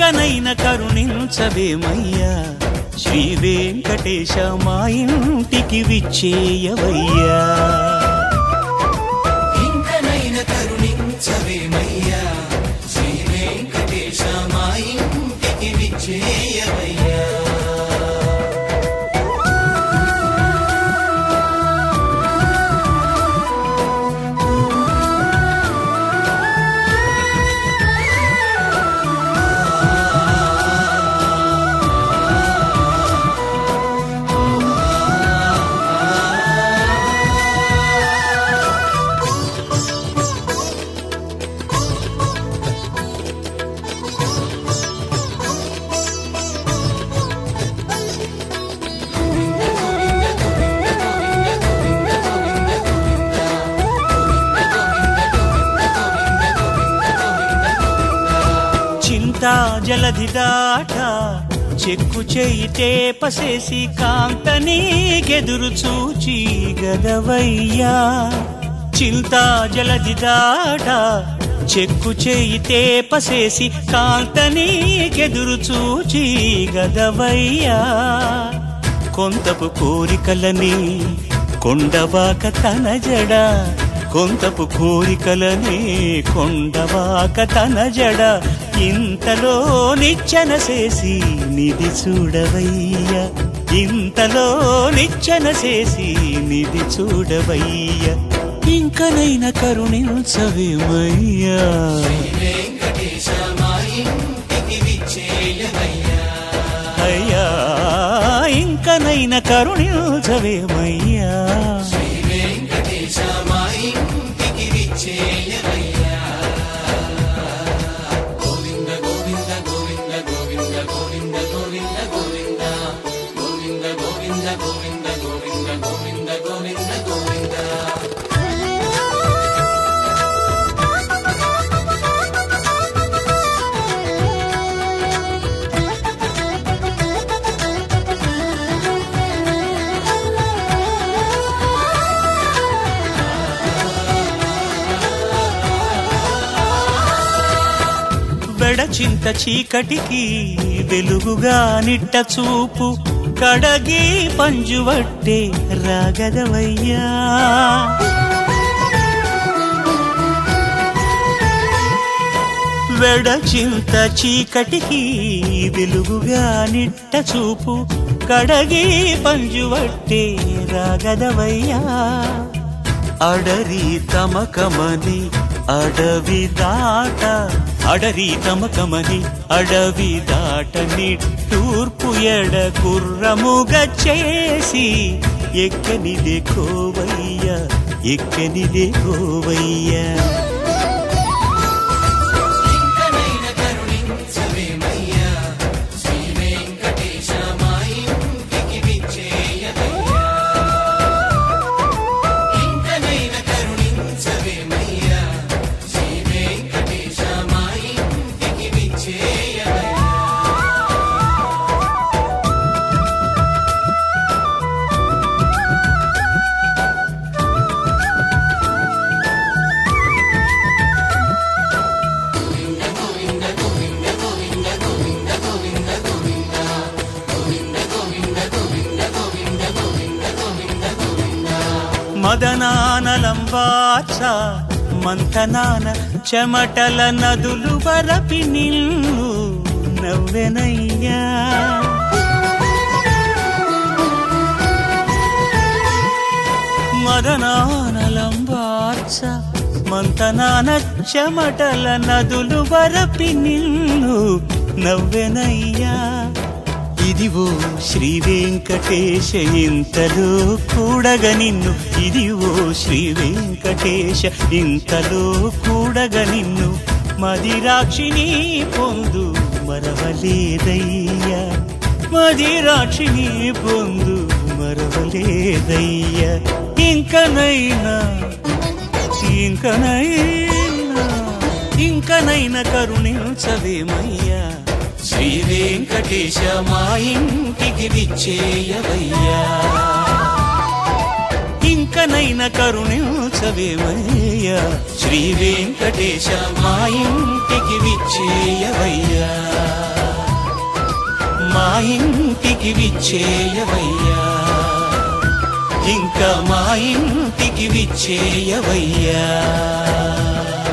ఇంకనైన కరుణించవేమయ్యా శ్రీ వెంకటేశ మా ఇంటికి విచ్చేయవయ్యా ఇంకనైన కరుణించవేమయ్యా శ్రీ వెంకటేశ మా ఇంటికి విచ్చేయవయ్యా చింతా జలధి దాట చెక్కు చేయి తేపసేసి కాంతని గెదురు చూచి గదవయ్యా చింతా జలధి దాట చెక్కు చేయి తేపసేసి కాంతని గెదురు చూచి గదవయ్యా కొంతపు కోరికలని కొండవాక తన జడ కొంతపు కోరికలని కొండవాక తన జడ ఇంతలో నిచ్చెన చేసి నిధి చూడవయ్య ఇంతలో నిచ్చెన చేసి నిధి చూడవయ్య ఇంకనైన కరుణించవేమయ్యా వెంకటేశ మా ఇంటికి విచ్చేయవయ్యా అయ్యా ఇంకనైన కరుణించవేమయ్యా శ్రీ వెంకటేశ మా ఇంటికి విచ్చేయవయ్యా గోవింద గోవింద గోవింద గోవింద గోవింద గోవింద గోవింద గోవింద గోవింద గోవింద గోవింద గోవింద గోవింద గోవింద వెడచింత చీకటికి వెలుగుగా నిట్ట చూపు కడగి పంజువట్టే రాగదవయ్యా వెడచింత చీకటికి వెలుగుగా నిట్ట చూపు కడగి పంజువట్టే రాగదవయ్యా అడరి తమకమని అడవి దాట అడరి తమకమని అడవి దాట నిట్టూర్పు ఎడ గుర్రముగ చేసి ఎక్కనిదే కోవయ్య ఎక్కనిదే కోవయ్య ఇంకనైన కరుణించవేమయ్యా శ్రీ వెంకటేశ మా ఇంటికి విచ్చేయవయ్యా ఇంకనైన కరుణించవేమయ్యా శ్రీ వెంకటేశ మా ఇంటికి విచ్చేయవయ్యా మదనానలంబాచ మంతనాన చెమటల నదులు వరపి నిల్లు నవ్వెనయ్యా మదనానలంబాచ మంతనాన చెమటల నదులు వరపి నిల్లు నవ్వెనయ్యా ఇదివో శ్రీ వెంకటేశ ఇంతలో కూడగ నిన్ను ఇదివో శ్రీ వెంకటేశ ఇంతలో కూడగ నిన్ను మదిరాక్షిని పొందు మరవలేదయ్యా మదిరాక్షిని పొందు మరవలేదయ్యా ఇంకనైనా ఇంకనైనా ఇంకనైనా కరుణించవేమయ్యా శ్రీ వెంకటేశ మా ఇంటికి విచ్చేయవయ్యా ఇంక ఇంకనైనా కరుణించవేమయ్యా శ్రీ వెంకటేశ మా ఇంటికి విచ్చేయవయ్యా మా ఇంటికి విచ్చేయవయ్యా ఇంకా మా ఇంటికి విచ్చేయవయ్యా